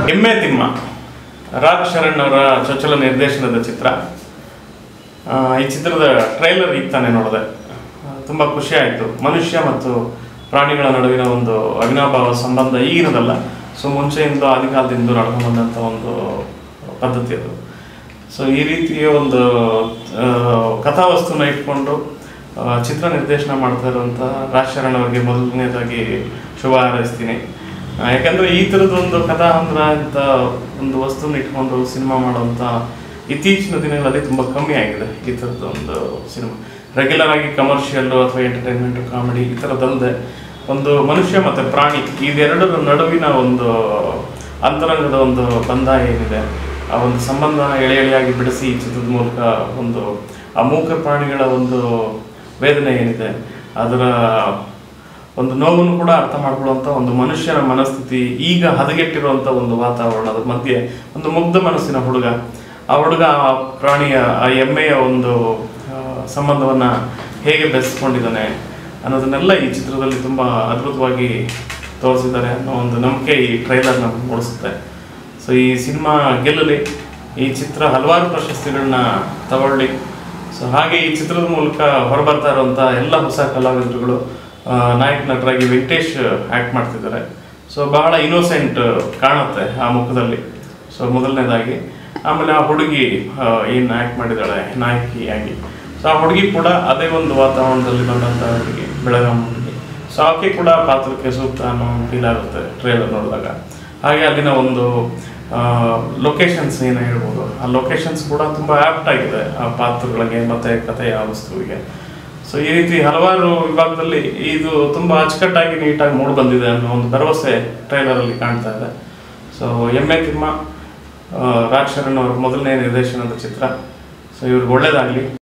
ಎಮ್ಮೆ ತಿಮ್ಮ ರಾಜ್ ಶರಣ್ ಅವರ ಚೊಚ್ಚಲ ನಿರ್ದೇಶನದ ಚಿತ್ರ ಆ, ಈ ಚಿತ್ರದ ಟ್ರೈಲರ್ ಈಗ ತಾನೇ ನೋಡಿದೆ ಆ, ತುಂಬ ಖುಷಿ ಆಯಿತು ಮನುಷ್ಯ ಮತ್ತು ಪ್ರಾಣಿಗಳ ನಡುವಿನ ಒಂದು ಅವಿನಾಭಾವ ಸಂಬಂಧ ಈಗಿನದಲ್ಲ ಸೊ ಮುಂಚೆಯಿಂದ ಆದಿಕಾಲದಿಂದ ನಡ್ಕೊಂಡು ಬಂದಂಥ ಒಂದು ಪದ್ಧತಿ ಅದು ಸೊ ಈ ರೀತಿಯ ಒಂದು ಆ, ಕಥಾವಸ್ತುನ ಇಟ್ಕೊಂಡು ಆ, ಚಿತ್ರ ನಿರ್ದೇಶನ ಮಾಡ್ತಾ ಇರುವಂಥ ರಾಜ್ ಶರಣ್ ಅವರಿಗೆ ಮೊದಲನೇದಾಗಿ ಶುಭ ಹಾರೈಸ್ತೀನಿ ಆ, ಯಾಕಂದ್ರೆ ಈ ಥರದೊಂದು ಕಥಾ ಹಂದ್ರ ಅಂತ ಒಂದು ವಸ್ತುನ ಇಟ್ಕೊಂಡು ಸಿನಿಮಾ ಮಾಡುವಂಥ ಇತ್ತೀಚಿನ ದಿನಗಳಲ್ಲಿ ತುಂಬ ಕಮ್ಮಿ ಆಗಿದೆ ಈ ಥರದ್ದು ಒಂದು ಸಿನಿಮಾ ರೆಗ್ಯುಲರ್ ಆಗಿ ಕಮರ್ಷಿಯಲ್ಲು ಅಥವಾ ಎಂಟರ್ಟೈನ್ಮೆಂಟು ಕಾಮಿಡಿ ಈ ಥರದ್ದಲ್ಲದೆ ಒಂದು ಮನುಷ್ಯ ಮತ್ತು ಪ್ರಾಣಿ ಇದೆರಡರ ನಡುವಿನ ಒಂದು ಅಂತರಂಗದ ಒಂದು ಬಂಧ ಏನಿದೆ ಆ ಒಂದು ಸಂಬಂಧನ ಎಳೆ ಎಳೆಯಾಗಿ ಬಿಡಿಸಿ ಈ ಚಿತ್ರದ ಮೂಲಕ ಒಂದು ಆ ಮೂಕ ಪ್ರಾಣಿಗಳ ಒಂದು ವೇದನೆ ಏನಿದೆ ಅದರ ಒಂದು ನೋವನ್ನು ಕೂಡ ಅರ್ಥ ಮಾಡ್ಕೊಳ್ಳುವಂಥ ಒಂದು ಮನುಷ್ಯನ ಮನಸ್ಥಿತಿ ಈಗ ಹದಗೆಟ್ಟಿರುವಂಥ ಒಂದು ವಾತಾವರಣದ ಮಧ್ಯೆ ಒಂದು ಮುಗ್ಧ ಮನಸ್ಸಿನ ಹುಡುಗ ಆ ಹುಡುಗ ಆ ಪ್ರಾಣಿಯ ಆ ಎಮ್ಮೆಯ ಒಂದು ಆ, ಸಂಬಂಧವನ್ನ ಹೇಗೆ ಬೆಳೆಸ್ಕೊಂಡಿದ್ದಾನೆ ಅನ್ನೋದನ್ನೆಲ್ಲ ಈ ಚಿತ್ರದಲ್ಲಿ ತುಂಬ ಅದ್ಭುತವಾಗಿ ತೋರಿಸಿದ್ದಾರೆ ಅನ್ನೋ ಒಂದು ನಂಬಿಕೆ ಈ ಟ್ರೈಲರ್ ನಮ್ಗೆ ಮೂಡಿಸುತ್ತೆ ಸೊ ಈ ಸಿನಿಮಾ ಗೆಲ್ಲಲಿ ಈ ಚಿತ್ರ ಹಲವಾರು ಪ್ರಶಸ್ತಿಗಳನ್ನ ತಗೊಳ್ಳಿ ಸೊ ಹಾಗೆ ಈ ಚಿತ್ರದ ಮೂಲಕ ಹೊರಬರ್ತಾ ಇರುವಂಥ ಎಲ್ಲ ಹೊಸ ಕಲಾವಿದರುಗಳು ಆ, ನಾಯಕ ನಟರಾಗಿ ವೆಂಕಟೇಶ್ ಆ್ಯಕ್ಟ್ ಮಾಡ್ತಿದ್ದಾರೆ ಸೊ ಬಹಳ ಇನ್ನೋಸೆಂಟ್ ಕಾಣುತ್ತೆ ಆ ಮುಖದಲ್ಲಿ ಸೊ ಮೊದಲನೇದಾಗಿ ಆಮೇಲೆ ಆ ಹುಡುಗಿ ಏನು ಆ್ಯಕ್ಟ್ ಮಾಡಿದ್ದಾಳೆ ನಾಯಕಿಯಾಗಿ ಸೊ ಆ ಹುಡುಗಿ ಕೂಡ ಅದೇ ಒಂದು ವಾತಾವರಣದಲ್ಲಿ ಬಂದಂಥ ಹುಡುಗಿ ಬೆಳಗಾಂ ಹುಡುಗಿ ಸೊ ಆಕೆ ಕೂಡ ಪಾತ್ರಕ್ಕೆ ಸೂಕ್ತ ಅನ್ನೋ ಫೀಲ್ ಆಗುತ್ತೆ ಟ್ರೇಲರ್ ನೋಡಿದಾಗ ಹಾಗೆ ಅಲ್ಲಿನ ಒಂದು ಲೊಕೇಶನ್ಸ್ ಏನು ಹೇಳ್ಬೋದು ಆ ಲೊಕೇಶನ್ಸ್ ಕೂಡ ತುಂಬ ಆ್ಯಪ್ಟ್ ಆಗಿದೆ ಆ ಪಾತ್ರಗಳಿಗೆ ಮತ್ತು ಕಥೆಯ ವಸ್ತುವಿಗೆ ಸೊ ಈ ರೀತಿ ಹಲವಾರು ವಿಭಾಗದಲ್ಲಿ ಇದು ತುಂಬ ಅಚ್ಚುಕಟ್ಟಾಗಿ ನೀಟಾಗಿ ಮೂಡಿ ಬಂದಿದೆ ಅನ್ನೋ ಒಂದು ಭರವಸೆ ಟ್ರೈಲರಲ್ಲಿ ಕಾಣ್ತಾ ಇದೆ ಸೊ ಎಮ್ಮೆ ತಿಮ್ಮ ಆ, ರಾಜ್ ಶರಣ್ ಅವರ ಮೊದಲನೇ ನಿರ್ದೇಶನದ ಚಿತ್ರ ಸೊ ಇವ್ರಿಗೆ ಒಳ್ಳೇದಾಗಲಿ